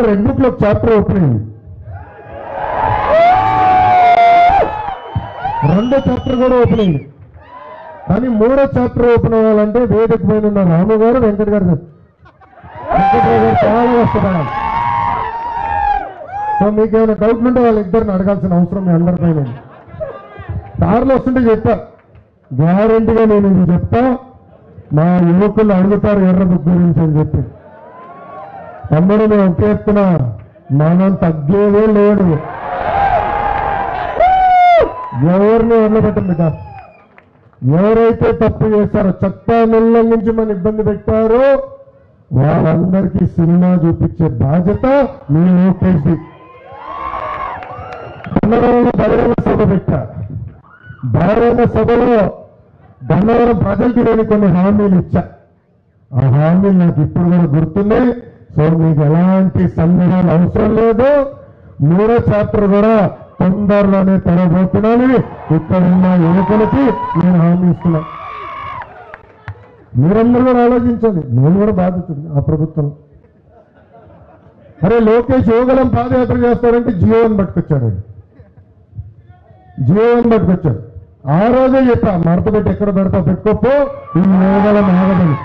Red book లో chapter open అయింది రెండో చాప్టర్ కూడా ఓపెన్ అయింది కానీ మూడో చాప్టర్ ఓపెన్ అవ్వాలంటే వేదిక పైన ఉన్న రాము గారు వెంకట గారు వెంకటరావు గారు చాలా కష్టపడాలి సో మీకు ఏమైనా డౌట్లు ఉంటే వాళ్ళిద్దరిని అడగాల్సిన అవసరం మీ అందరిపైన ఉంది. దారిలో వస్తుంటే చెప్పా గ్యారంటీగా నేను ఇది చెప్తా మా యువకులు అడుగుతారు ఎర్ర బుక్ గురించి అని చెప్పి తమ్ముడు నేను ఒకే ఎత్తున మనం తగ్గేదే లేడు ఎవరిని వదిలిపెట్టండి బిడ్డ ఎవరైతే తప్పు చేశారో చట్టాన్ని ఉల్లంఘించి మన ఇబ్బంది పెట్టారో వాళ్ళందరికీ సినిమా చూపించే బాధ్యత మీ లోకేష్ది గన్నవరంలో బహిరంగ సభ పెట్టా బహిరంగ సభలో గన్నవరం ప్రజలకి నేను కొన్ని హామీలు ఇచ్చా ఆ హామీలు నాకు ఇప్పుడు కూడా గుర్తున్నాయి సో మీకు ఎలాంటి సందేహాలు అవసరం లేదు మూడో చాప్టర్ కూడా తొందరలోనే తెరబోతున్నానని ఇక్కడ ఉన్న యువకులకి నేను హామీ ఇస్తున్నా మీరందరూ కూడా ఆలోచించండి నేను కూడా బాధితుడు ఆ ప్రభుత్వం అరే లోకేష్ యోగలం పాదయాత్ర చేస్తారంటే జియోని పట్టుకొచ్చాడు జియోని పట్టుకొచ్చాడు ఆ రోజే చెప్పా మడత పెట్టి ఎక్కడ పెడతా పెట్టుకోపో ఈ యోగలం ఆగదని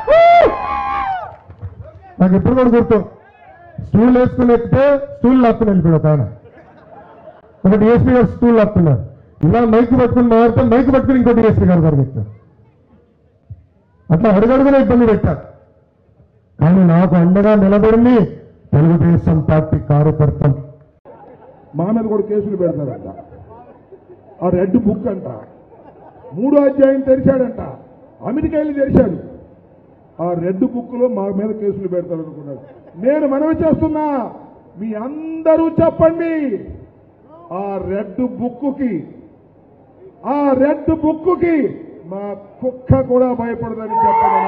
నాకు ఎప్పుడు కూడా గుర్తు స్టూల్ వేసుకుని ఎక్కితే స్టూల్ లాక్కుని వెళ్ళిపోయాడు ఒక ఆయన ఒక డిఎస్పీ గారు స్టూల్ లాక్కున్నారు ఇలా మైక్ పట్టుకుని మారితే మైక్ పట్టుకుని ఇంకో డిఎస్పీ గారు దగ్గర ఎక్కారు అట్లా అడుగడుగునే ఇబ్బంది పెట్టారు కానీ నాకు అండగా నిలబడింది తెలుగుదేశం పార్టీ కార్యకర్తలు మా మీద కూడా కేసులు పెడతారంట ఆ రెడ్ బుక్ అంట మూడో అధ్యాయం తెరిచాడంట అమెరికా వెళ్ళి తెరిచాడు ఆ రెడ్ బుక్ లో మా మీద కేసులు పెడతారనుకున్నాడు నేను మనవి చేస్తున్నా మీ అందరూ చెప్పండి ఆ రెడ్ బుక్కి ఆ రెడ్ బుక్కి మా కుక్క కూడా భయపడదని చెప్పడం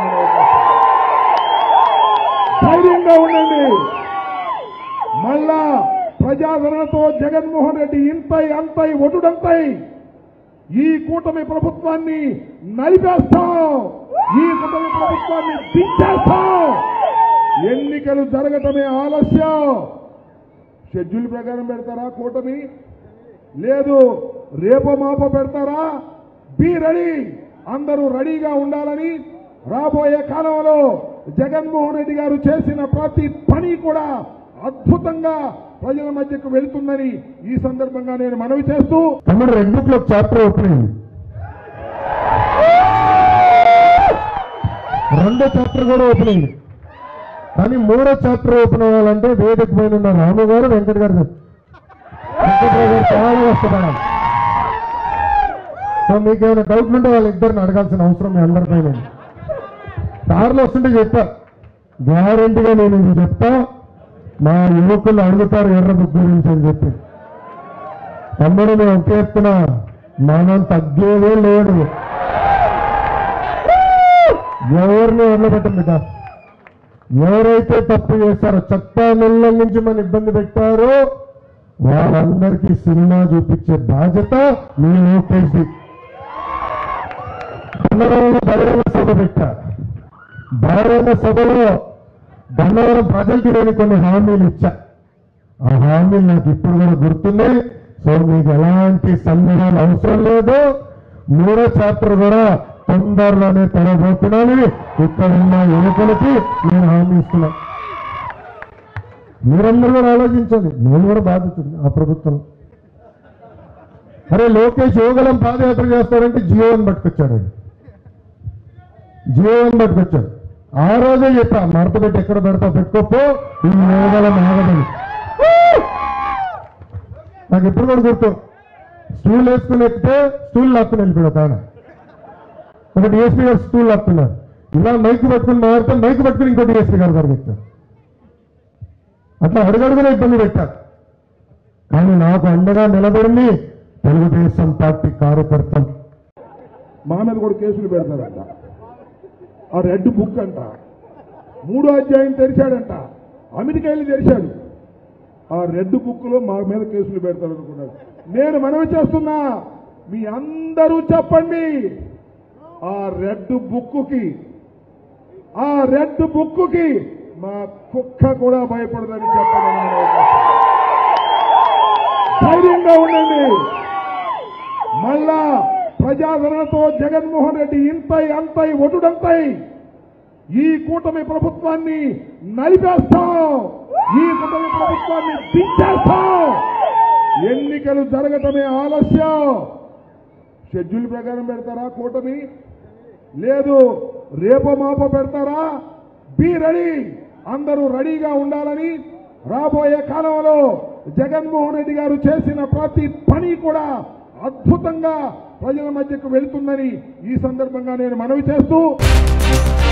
ధైర్యంగా ఉండండి మళ్ళా ప్రజాదరణతో జగన్మోహన్ రెడ్డి ఇంతై అంతై ఒటుడంతై ఈ కూటమి ప్రభుత్వాన్ని నలిపేస్తాం ఈ కూటమి ప్రభుత్వాన్ని దించేస్తాం ఎన్నికలు జరగటమే ఆలస్యం షెడ్యూల్ ప్రకారం పెడతారా కూటమి లేదు రేపో మాపో పెడతారా బి రెడీ అందరూ రెడీగా ఉండాలని రాబోయే కాలంలో జగన్మోహన్ రెడ్డి గారు చేసిన ప్రతి పని కూడా అద్భుతంగా ప్రజల మధ్యకు వెళ్తుందని ఈ సందర్భంగా నేను మనవి చేస్తూ తమ్ముడు రెడ్ బుక్ లో చాప్టర్ ఓపెన్ అయింది రెండో చాప్టర్ కూడా ఓపెన్ అయింది కానీ మూడో చాప్టర్ ఓపెన్ అవ్వాలంటే వేదిక పైన ఉన్న రాము గారు వెంకట గారు వెంకటరావు గారు చాలా కష్టపడాలి సో మీకు ఏమైనా డౌట్లు ఉంటే వాళ్ళిద్దరిని అడగాల్సిన అవసరం మీ అందరిపైన ఉంది. దారిలో వస్తుంటే చెప్పా గ్యారంటీగా నేను ఇది చెప్తా మా యువకులు అడుగుతారు ఎర్ర బుక్ గురించి అని చెప్పి తమ్ముడు నేను ఒకే ఎత్తున మనం తగ్గేదే లేడు ఎవరిని వదిలిపెట్టండి బిడ్డ ఎవరైతే తప్పు చేశారో చట్టాన్ని ఉల్లంఘించి మన ఇబ్బంది పెట్టారో వాళ్ళందరికీ సినిమా చూపించే బాధ్యత మీ లోకేష్ది గన్నవరంలో బహిరంగ సభ పెట్టా బహిరంగ సభలో గన్నవరం ప్రజలకి నేను కొన్ని హామీలు ఇచ్చా ఆ హామీలు నాకు ఇప్పుడు కూడా గుర్తున్నాయి సో మీకు ఎలాంటి సందేహాలు అవసరం లేదు మూడో చాప్టర్ కూడా తొందరలోనే తెరబోతున్నానని ఇక్కడ ఉన్న యువకులకి నేను హామీ ఇస్తున్నా మీరందరూ కూడా ఆలోచించండి నేను కూడా బాధితుడు ఆ ప్రభుత్వం అరే లోకేష్ యోగలం పాదయాత్ర చేస్తారంటే జియోని పట్టుకొచ్చాడు జియోని పట్టుకొచ్చాడు ఆ రోజే చెప్పా మడత పెట్టి ఎక్కడ పెడతా పెట్టుకోపో ఈ యోగలం ఆగదని నాకు ఎప్పుడు కూడా గుర్తు స్టూల్ వేసుకుని ఎక్కితే స్టూల్ లాక్కుని వెళ్ళిపోయాడు ఒక ఆయన ఒక డిఎస్పీ గారు స్టూల్ లాక్కున్నారు ఇలా మైక్ పట్టుకుని మారితే మైక్ పట్టుకుని ఇంకో డిఎస్పీ గారు దగ్గర ఎక్కారు అట్లా అడుగడుగునే ఇబ్బంది పెట్టారు కానీ నాకు అండగా నిలబడింది తెలుగుదేశం పార్టీ కార్యకర్తలు మా మీద కూడా కేసులు పెడతారంట ఆ రెడ్ బుక్ అంట మూడో అధ్యాయం తెరిచాడంట అమెరికా వెళ్ళి తెరిచాడు ఆ రెడ్ బుక్ లో మా మీద కేసులు పెడతారనుకున్నాడు నేను మనవి చేస్తున్నా మీ అందరూ చెప్పండి ఆ రెడ్ బుక్కి ఆ రెడ్ బుక్కి మా కుక్క కూడా భయపడదని చెప్పడం ధైర్యంగా ఉండండి మళ్ళా ప్రజాదరణతో జగన్మోహన్ రెడ్డి ఇంతై అంతై ఒటుడంతై ఈ కూటమి ప్రభుత్వాన్ని నలిపేస్తాం ఈ కూటమి ప్రభుత్వాన్ని దించేస్తాం ఎన్నికలు జరగటమే ఆలస్యం షెడ్యూల్ ప్రకారం పెడతారా కూటమి లేదు రేపో మాపో పెడతారా బి రెడీ అందరూ రెడీగా ఉండాలని రాబోయే కాలంలో జగన్మోహన్ రెడ్డి గారు చేసిన ప్రతి పని కూడా అద్భుతంగా ప్రజల మధ్యకు వెళ్తుందని ఈ సందర్భంగా నేను మనవి చేస్తూ